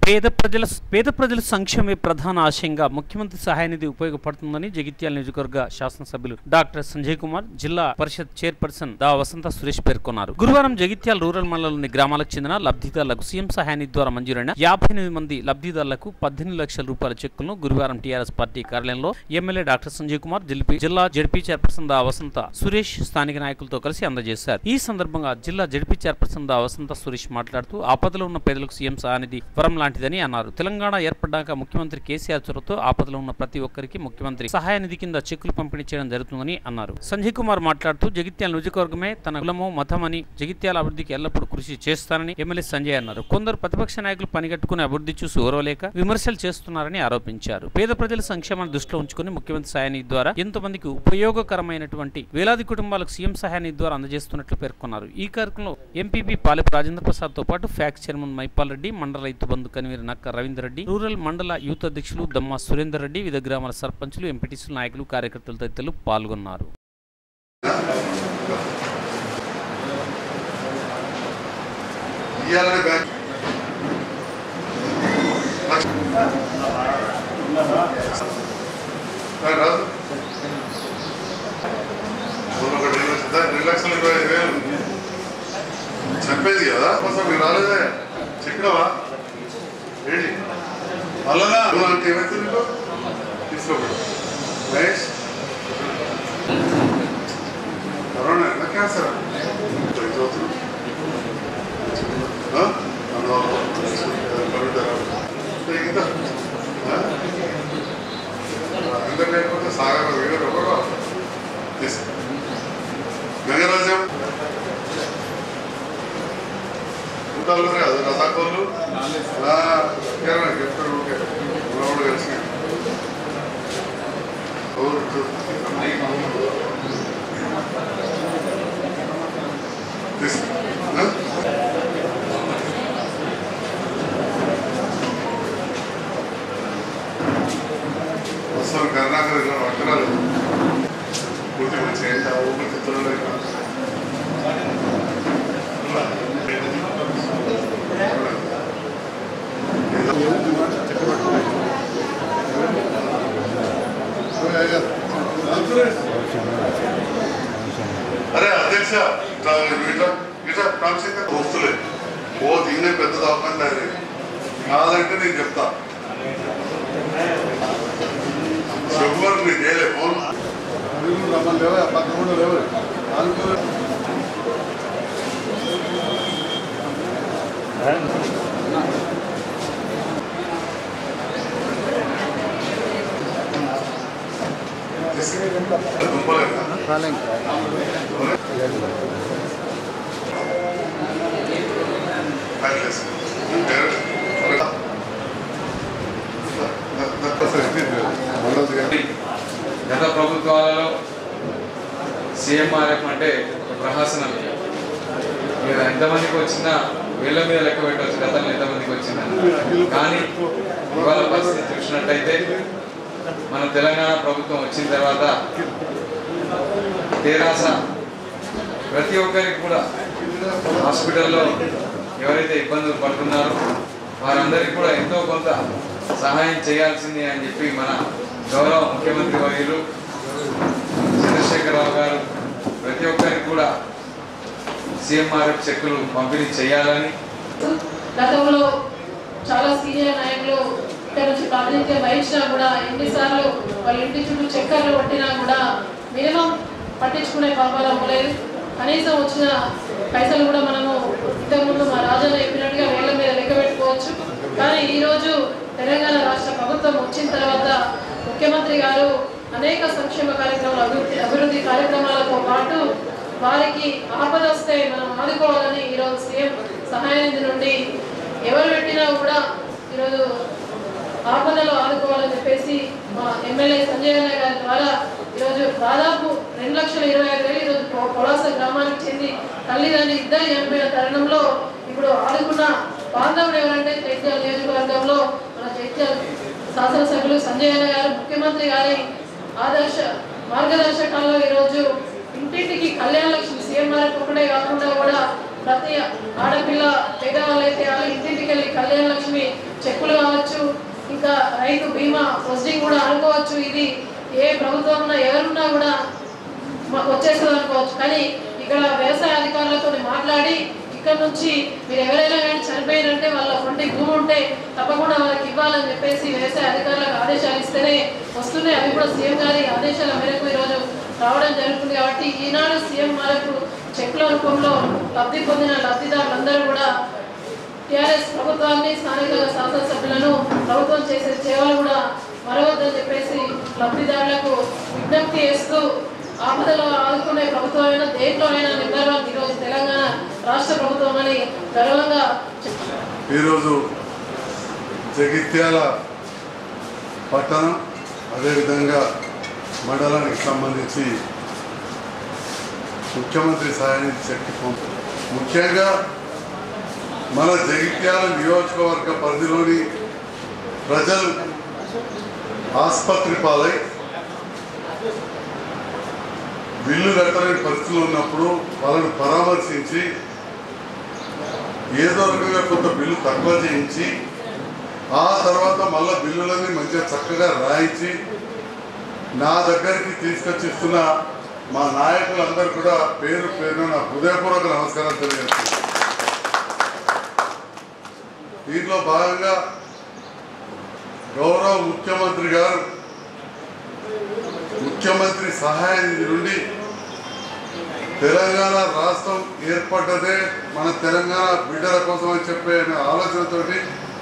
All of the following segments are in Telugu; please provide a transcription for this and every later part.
పేద ప్రజల పేద ప్రజల సంక్షేమే ప్రధాన ఆశయంగా ముఖ్యమంత్రి సహాయ నిధి ఉపయోగపడుతుందని జగిత్యాల నియోజకవర్గ శాసనసభ్యులు డాక్టర్ సంజయ్ కుమార్ జిల్లా పరిషత్ చైర్పర్సన్ దా వసంత సురేష్ పేర్కొన్నారు గురువారం జగిత్యాల రూరల్ మండలంలోని గ్రామాలకు చెందిన లబ్ధిదారులకు సీఎం సహాయ నిధి ద్వారా మంజూరైన యాభై ఎనిమిది మంది లబ్ధిదారులకు పద్దెనిమిది లక్షల రూపాయల చెక్కులను గురువారం టీఆర్ఎస్ పార్టీ కార్యాలయంలో ఎమ్మెల్యే డాక్టర్ సంజయ్ కుమార్ జిల్పి జిల్లా జడ్పీ చైర్పర్సన్ దా వసంత సురేష్ స్థానిక నాయకులతో కలిసి అందజేశారు ఈ సందర్భంగా జిల్లా జడ్పీ చైర్పర్సన్ దా వసంత సురేష్ మాట్లాడుతూ ఆపదలో ఉన్న పేదలకు సీఎం సహానిధి వరం లాంటిదని అన్నారు తెలంగాణ ఏర్పడ్డాక ముఖ్యమంత్రి కేసీఆర్ చొరవతో ఆపదలో ఉన్న ప్రతి ఒక్కరికి ముఖ్యమంత్రి సహాయ నిధి కింద చెక్కులు పంపిణీ చేయడం జరుగుతుందని అన్నారు సంజయ్ కుమార్ మాట్లాడుతూ జగిత్యాల నియోజకవర్గమే తన కులము మతమని జగిత్యాల అభివృద్ధికి ఎల్లప్పుడూ కృషి చేస్తానని ఎమ్మెల్యే సంజయ్ అన్నారు కొందరు ప్రతిపక్ష నాయకులు పనిగట్టుకుని అభివృద్ధి చూసి ఓరవలేక విమర్శలు చేస్తున్నారని ఆరోపించారు పేద ప్రజల సంక్షేమాన్ని దృష్టిలో ఉంచుకుని ముఖ్యమంత్రి సహాయ నిధి ద్వారా ఎంతో మందికి ఉపయోగకరమైనటువంటి వేలాది కుటుంబాలకు సీఎం సహాయ నిధి ద్వారా అందజేస్తున్నట్లు పేర్కొన్నారు ఈ కార్యక్రమంలో ఎంపీపీ పాలెపు రాజేంద్ర ప్రసాద్ తో పాటు ఫ్యాక్స్ చైర్మన్ మైపాల్ రెడ్డి మండల రైతు బంధు కన్వీనర్ నక్క రవీందర్ రెడ్డి రూరల్ మండల యూత్ అధ్యక్షులు దమ్మ సురేందర్ రెడ్డి వివిధ గ్రామాల సర్పంచులు ఎంపీటీసీలు నాయకులు కార్యకర్తలు తదితరులు పాల్గొన్నారు ఇయ్యాలనే బ్యాంక్ రా- రాదు మొన్న ఒక రెండు లక్షలు దా- రెండు లక్షల ఇరవై ఐదు వేలు చెప్పేది కదా అసలు మీరు రాలేదే చెప్పినావా ఏంటి అలానా నువ్వు అంటే ఏమైతే నీకు తీసుకోకూడదు మహేష్ కరోనా ఎంత క్యాన్సర్ చదువుతున్నావు ¿no? No, no, ahorita no. ఇంకా అందరు లేకపోతే సాగర్ వేరు ఒకరు తీసుకో గంగరాజ్యం ఉంటారు కదా అది రసాకోళ్ళు చెప్తారు ఓకే కూడా కలిసి తీసుకో వస్తాను కర్ణాకర్ ఇలా అక్కరాలు పూర్తి మంచి ఏంటి ఆ ఊపిరి చిత్రంలో అరే అధ్యక్ష ఇట్లా ఇట్లా ఇట్లా ప్రాంశంగా వస్తులే ఓ దీన్నే పెద్ద దాపండి అది కాదంటే నేను చెప్తా ఎవరు నీకు చేయలే ఫోన్ రమ్మని లేవు పక్కన కూడా లేవు నాలుగు దుంపలేదా మనోజ్ గారు గత ప్రభుత్వాలలో సీఎంఆర్ఎఫ్ అంటే ఒక ప్రహసనం మీరు ఎంతమందికి వచ్చినా వీళ్ళ మీద లెక్క పెట్టవచ్చు గతంలో ఎంతమందికి వచ్చిందని కానీ ఇవాళ పరిస్థితి చూసినట్టయితే మన తెలంగాణ ప్రభుత్వం వచ్చిన తర్వాత తెరాస ప్రతి ఒక్కరికి కూడా హాస్పిటల్లో ఎవరైతే ఇబ్బందులు పడుతున్నారో వారందరికీ కూడా ఎంతో కొంత సహాయం చేయాల్సింది అని చెప్పి మన గౌరవ ముఖ్యమంత్రి వర్యులు చంద్రశేఖరరావు గారు ప్రతి ఒక్కరికి కూడా సీఎంఆర్ఎఫ్ చెక్కులు పంపిణీ చేయాలని గతంలో చాలా సీనియర్ నాయకులు ఇక్కడ నుంచి ప్రాతినిధ్యం వహించినా కూడా ఎన్నిసార్లు వాళ్ళ ఇంటి చుట్టూ చక్కర్లు కొట్టినా కూడా మినిమం పట్టించుకునే పాపాలు అవ్వలేదు కనీసం వచ్చిన పైసలు కూడా మనము ఇంతకుముందు మా రాజన్న చెప్పినట్టుగా వేళ్ళ మీద లెక్క పెట్టుకోవచ్చు కానీ ఈరోజు తెలంగాణ రాష్ట్ర ప్రభుత్వం వచ్చిన తర్వాత ముఖ్యమంత్రి గారు అనేక సంక్షేమ కార్యక్రమాలు అభివృద్ధి అభివృద్ధి కార్యక్రమాలతో పాటు వారికి ఆపద వస్తే మనం ఆదుకోవాలని ఈరోజు సీఎం సహాయ నిధి నుండి ఎవరు పెట్టినా కూడా ఈరోజు ఆపదలో ఆదుకోవాలని చెప్పేసి మా ఎమ్మెల్యే సంజయ్ అన్న గారి ద్వారా ఈరోజు దాదాపు రెండు లక్షల ఇరవై ఐదు వేలు ఈరోజు పొ- పొలాస గ్రామానికి చెంది తల్లిదండ్రి ఇద్దరు చనిపోయిన తరుణంలో ఇప్పుడు ఆదుకున్న బాంధవుడు ఎవరంటే చైత్యాల నియోజకవర్గంలో మన చైత్యాల శాసనసభ్యులు సంజయ్ అన్న గారు ముఖ్యమంత్రి గారి ఆదర్శ మార్గదర్శకాల్లో ఈరోజు ఇంటింటికి కళ్యాణ లక్ష్మి సీఎంఆర్ ఒకటే కాకుండా కూడా ప్రతి ఆడపిల్ల పేదవాళ్ళైతే వాళ్ళు ఇంటింటికి వెళ్ళి కళ్యాణ లక్ష్మి చెక్ రైతు బీమా ప్రొసీడింగ్ కూడా అనుకోవచ్చు ఇది ఏ ప్రభుత్వం ఉన్నా ఎవరున్నా కూడా మాకు వచ్చేస్తుంది అనుకోవచ్చు కానీ ఇక్కడ వ్యవసాయ అధికారులతో మాట్లాడి ఇక్కడ నుంచి మీరు ఎవరైనా కానీ చనిపోయినంటే వాళ్ళ ఒంటి భూమి ఉంటే తప్పకుండా వాళ్ళకి ఇవ్వాలని చెప్పేసి వ్యవసాయ అధికారులకు ఆదేశాలు ఇస్తేనే వస్తున్నాయి అవి కూడా సీఎం గారి ఆదేశాల మేరకు ఈరోజు రావడం జరుగుతుంది కాబట్టి ఈనాడు సీఎం మనకు చెక్ల రూపంలో లబ్ధి పొందిన లబ్ధిదారులందరూ కూడా టీఆర్ఎస్ ప్రభుత్వాన్ని స్థానిక శాసనసభ్యులను ప్రభుత్వం చేసే సేవలు కూడా మరవద్దని చెప్పేసి లబ్ధిదారులకు విజ్ఞప్తి చేస్తూ ఆపదలో ఆదుకునే ప్రభుత్వమైనా దేంట్లోనైనా నెంబర్ వన్ ఈరోజు తెలంగాణ రాష్ట్ర ప్రభుత్వం అని గర్వంగా చెప్తున్నారు ఈరోజు జగిత్యాల పట్టణం అదేవిధంగా మండలానికి సంబంధించి ముఖ్యమంత్రి సహాయానికి శక్తి పంపు ముఖ్యంగా మన జగిత్యాల నియోజకవర్గ పరిధిలోని ప్రజలు ఆసుపత్రి పాలై బిల్లు కట్టలేని పరిస్థితులు ఉన్నప్పుడు వాళ్ళని పరామర్శించి ఏదో రకంగా కొంత బిల్లు తక్కువ చేయించి ఆ తర్వాత మళ్ళా బిల్లులన్నీ మంచిగా చక్కగా రాయించి నా దగ్గరికి తీసుకొచ్చిస్తున్న మా నాయకులందరూ కూడా పేరు పేరు నా హృదయపూర్వక నమస్కారం తెలియజేస్తున్నాను దీంట్లో భాగంగా గౌరవ ముఖ్యమంత్రి గారు ముఖ్యమంత్రి సహాయ నిధి నుండి తెలంగాణ రాష్ట్రం ఏర్పడ్డదే మన తెలంగాణ బిడ్డల కోసం అని చెప్పే అనే ఆలోచనతోటి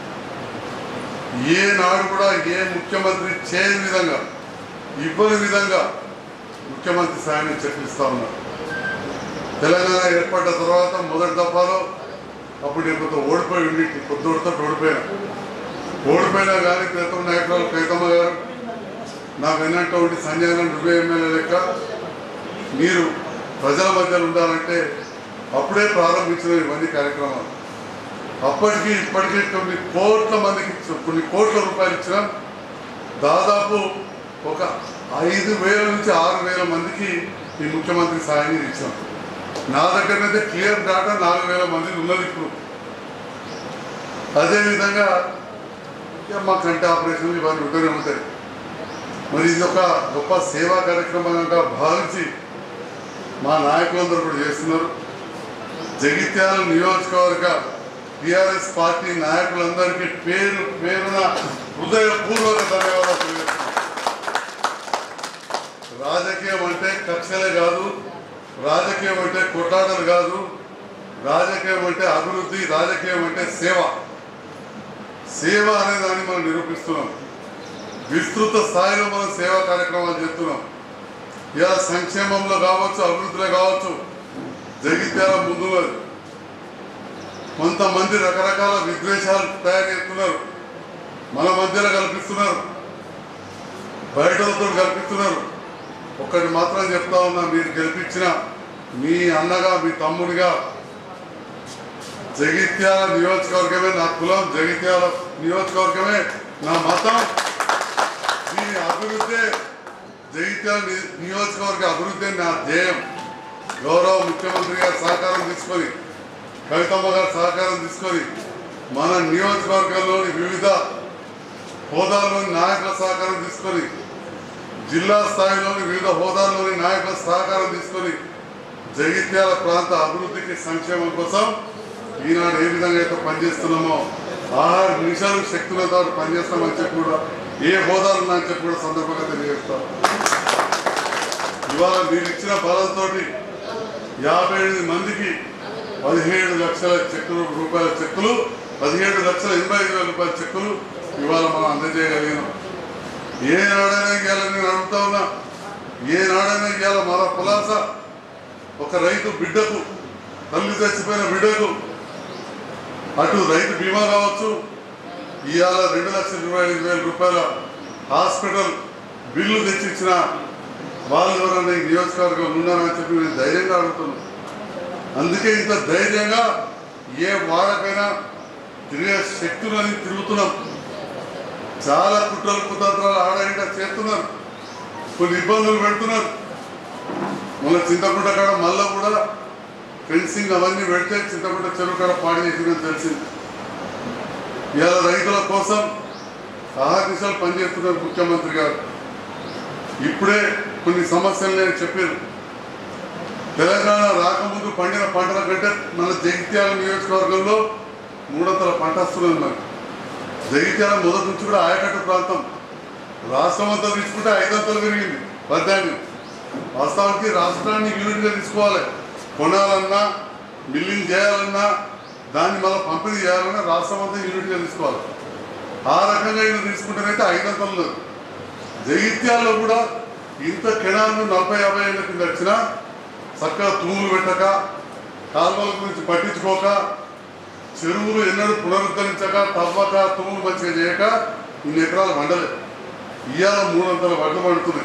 ఏ నాడు కూడా ఏ ముఖ్యమంత్రి చేయని విధంగా ఇవ్వని విధంగా ముఖ్యమంత్రి సాయాన్ని చెప్పిస్తా ఉన్నారు తెలంగాణ ఏర్పడ్డ తర్వాత మొదటి దఫాలో అప్పుడు నేను కొంత ఓడిపోయి ఉండి కొద్దితో ఓడిపోయినా ఓడిపోయినా కానీ క్రితం నాయకురాలు కైతమ్మ గారు నాకు ఎన్నట్టు ఉండి సంజయ్ నువ్వే ఎమ్మెల్యే లెక్క మీరు ప్రజల మధ్యలో ఉండాలంటే అప్పుడే ప్రారంభించిన ఇవన్నీ కార్యక్రమాలు అప్పటికి ఇప్పటికీ కొన్ని కోట్ల మందికి ఇచ్చిన- కొన్ని కోట్ల రూపాయలు ఇచ్చిన దాదాపు ఒక ఐదు వేల నుంచి ఆరు వేల మందికి ఈ ముఖ్యమంత్రి సాయం ఇచ్చాం నా దగ్గరనైతే క్లియర్ డాటా నాలుగు వేల మంది ఉన్నది ఇప్పుడు అదేవిధంగా ఇక మా కంటి ఆపరేషన్లు ఇవన్నీ ఉంటూనే ఉంటాయి మరి ఇది ఒక గొప్ప సేవా కార్యక్రమంగా భావించి మా నాయకులందరూ కూడా చేస్తున్నారు జగిత్యాల నియోజకవర్గ టిఆర్ఎస్ పార్టీ నాయకులందరికీ పేరు పేరున హృదయపూర్వక ధన్యవాదాలు తెలియజేస్తున్నాను రాజకీయం అంటే కక్షలే కాదు రాజకీయం అంటే కొట్లాటలు కాదు రాజకీయం అంటే అభివృద్ధి రాజకీయం అంటే సేవ సేవ అనే దాన్ని మనం నిరూపిస్తున్నాం విస్తృత స్థాయిలో మనం సేవా కార్యక్రమాలు చేస్తున్నాం ఇలా సంక్షేమంలో కావచ్చు అభివృద్ధిలో కావచ్చు జగిత్యాల ముందున్నది కొంతమంది రకరకాల విద్వేషాలు తయారు చేస్తున్నారు మన మధ్యలో కల్పిస్తున్నారు బయటతో కల్పిస్తున్నారు ఒక్కటి మాత్రం చెప్తా ఉన్నా మీరు గెలిపించిన మీ అన్నగా మీ తమ్ముడిగా జగిత్యాల నియోజకవర్గమే నా కులం జగిత్యాల నియోజకవర్గమే నా మతం దీని అభివృద్ధి జగిత్యాల ని- నియోజకవర్గ అభివృద్ధి నా ధ్యేయం గౌరవ ముఖ్యమంత్రి గారి సహకారం తీసుకొని కవితమ్మ గారి సహకారం తీసుకొని మన నియోజకవర్గంలోని వివిధ హోదాల్లోని నాయకుల సహకారం తీసుకొని జిల్లా స్థాయిలోని వివిధ హోదాల్లోని నాయకుల సహకారం తీసుకొని జగిత్యాల ప్రాంత అభివృద్ధికి సంక్షేమం కోసం ఈనాడు ఏ విధంగా అయితే పనిచేస్తున్నామో ఆహార నిమిషాలు శక్తులతో పనిచేస్తామని చెప్పి కూడా ఏ హోదాలు ఉన్నాయని చెప్పి కూడా సందర్భంగా తెలియజేస్తాం ఇవాళ మీరు ఇచ్చిన బలంతో యాభై ఎనిమిది మందికి పదిహేడు లక్షల చెక్కులు రూపాయల చెక్కులు పదిహేడు లక్షల ఎనభై ఐదు వేల రూపాయల చెక్కులు ఇవాళ మనం అందజేయగలిగినాం ఏ నాడైనా ఇవాళ నేను అడుగుతా ఉన్నా ఏ నాడైనా ఇవాళ మన పులాస ఒక రైతు బిడ్డకు తల్లి చచ్చిపోయిన బిడ్డకు అటు రైతు బీమా కావచ్చు ఇవాళ రెండు లక్షల ఇరవై ఐదు వేల రూపాయల హాస్పిటల్ బిల్లు తెచ్చిచ్చిన వాళ్ళు ఎవరన్నా ఈ నియోజకవర్గంలో ఉన్నారని చెప్పి నేను ధైర్యంగా అడుగుతున్నాను అందుకే ఇంత ధైర్యంగా ఏ వాడకైనా తిరిగే శక్తులని తిరుగుతున్నాం చాలా కుట్రలు కుతంత్రాలు ఆడగా చేస్తున్నారు కొన్ని ఇబ్బందులు పెడుతున్నారు మన చింతకుంట కాడ మళ్ళా కూడా ఫెన్సింగ్ అవన్నీ పెడితే చింతకుంట చెరువు కాడ పాడు చేసిందని తెలిసింది ఇవాళ రైతుల కోసం ఆరు నిమిషాలు పనిచేస్తున్నారు ముఖ్యమంత్రి గారు ఇప్పుడే కొన్ని సమస్యలు నేను చెప్పాను తెలంగాణ రాకముందు పండిన పంటల కంటే మన జగిత్యాల నియోజకవర్గంలో మూడొందల పంట వస్తున్నది మనకి జగిత్యాల మొదటి నుంచి కూడా ఆయకట్టు ప్రాంతం రాష్ట్రం అంతా తీసుకుంటే ఐదంతలు పెరిగింది పద్దాన్ని వాస్తవానికి రాష్ట్రాన్ని యూనిట్గా తీసుకోవాలి కొనాలన్నా మిల్లింగ్ చేయాలన్నా దాన్ని మళ్ళీ పంపిణీ చేయాలన్నా రాష్ట్రం అంతా యూనిట్గా తీసుకోవాలి ఆ రకంగా ఇది తీసుకుంటేనైతే ఐదంతలు లేదు జగిత్యాల్లో కూడా ఇంత కెనాలను నలభై యాభై ఏళ్ళ కింద వచ్చినా చక్కగా తూములు పెట్టక కాలువల గురించి పట్టించుకోక చెరువులు ఎన్నడూ పునరుద్ధరించక తవ్వక తూములు మంచిగా చేయక ఇన్ని ఎకరాలు వండలేదు ఇవాళ మూడు వందల వడ్లు పండుతున్నాయి